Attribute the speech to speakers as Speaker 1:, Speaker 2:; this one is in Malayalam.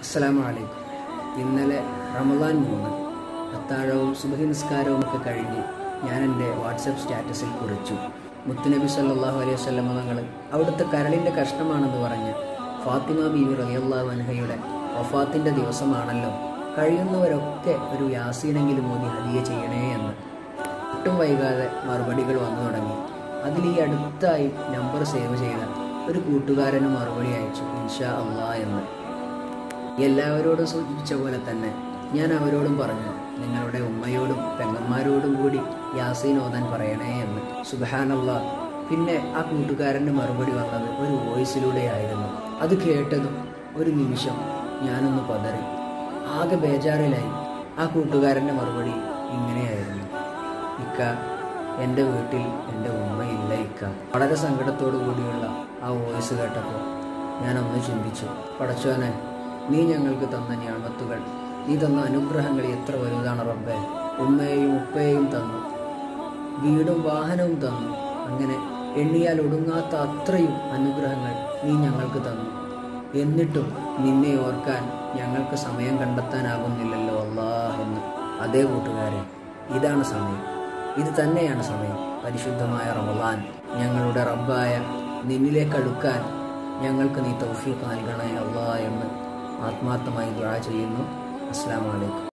Speaker 1: അസ്സലാമു അലൈക്കും ഇന്നലെ റമദാൻ മൂന്ന് അത്താഴവും സുബഹി നിസ്കാരവും ഒക്കെ കഴിഞ്ഞ് ഞാൻ എൻ്റെ വാട്സപ്പ് സ്റ്റാറ്റസിൽ കുറിച്ചു മുത്തുനബി സല്ലല്ലാഹു അലൈഹി വസല്ലമ തങ്ങൾ അവിടുത്തെ കരളിൻ്റെ കഷ്ണമാണെന്ന് പറഞ്ഞ് ഫാത്തിമ ബീവി റളിയല്ലാഹു അൻഹയുടെ വഫാത്തിൻ്റെ ദിവസമാണല്ലോ കഴിയുന്നവരൊക്കെ ഒരു യാസീനെങ്കിലും മോദി ഹദിയ ചെയ്യണേ എന്ന് ഒട്ടും വൈകാതെ മറുപടികൾ വന്നു തുടങ്ങി അതിൽ ഈ അടുത്തായി നമ്പർ സേവ് ചെയ്ത ഒരു കൂട്ടുകാരന് മറുപടി അയച്ചു ഇൻഷാ അള്ളാ എന്ന് എല്ലാവരോടും സൂചിപ്പിച്ച പോലെ തന്നെ ഞാൻ അവരോടും പറഞ്ഞു നിങ്ങളുടെ ഉമ്മയോടും പെങ്ങന്മാരോടും കൂടി യാസീൻ ഓതാൻ പറയണേ എന്ന് സുബഹാനല്ല പിന്നെ ആ കൂട്ടുകാരൻ്റെ മറുപടി വന്നത് ഒരു വോയിസിലൂടെയായിരുന്നു അത് കേട്ടതും ഒരു നിമിഷം ഞാനൊന്ന് പതറി ആകെ ബേജാറിലായി ആ കൂട്ടുകാരൻ്റെ മറുപടി ഇങ്ങനെയായിരുന്നു ഇക്ക എൻ്റെ വീട്ടിൽ എൻ്റെ ഉമ്മയില്ല ഇക്ക വളരെ സങ്കടത്തോടു കൂടിയുള്ള ആ വോയിസ് കേട്ടപ്പോൾ ഞാനൊന്ന് ചിന്തിച്ചു പടച്ചോനെ നീ ഞങ്ങൾക്ക് തന്ന ഞാമത്തുകൾ നീ തന്ന അനുഗ്രഹങ്ങൾ എത്ര വലുതാണ് റബ്ബേ ഉമ്മയെയും ഉപ്പയെയും തന്നു വീടും വാഹനവും തന്നു അങ്ങനെ എണ്ണിയാൽ ഒടുങ്ങാത്ത അത്രയും അനുഗ്രഹങ്ങൾ നീ ഞങ്ങൾക്ക് തന്നു എന്നിട്ടും നിന്നെ ഓർക്കാൻ ഞങ്ങൾക്ക് സമയം കണ്ടെത്താനാകുന്നില്ലല്ലോ അല്ലാഹ് എന്ന് അതേ കൂട്ടുകാരെ ഇതാണ് സമയം ഇത് തന്നെയാണ് സമയം പരിശുദ്ധമായ റമദാൻ ഞങ്ങളുടെ റബ്ബായ നിന്നിലേക്ക് അടുക്കാൻ ഞങ്ങൾക്ക് നീ തൗഫീഖ് നൽകണേ അള്ളാഹ് എന്ന് ആത്മാർത്ഥമായി ദുആ ചെയ്യുന്നു അസ്സാം വലൈക്കും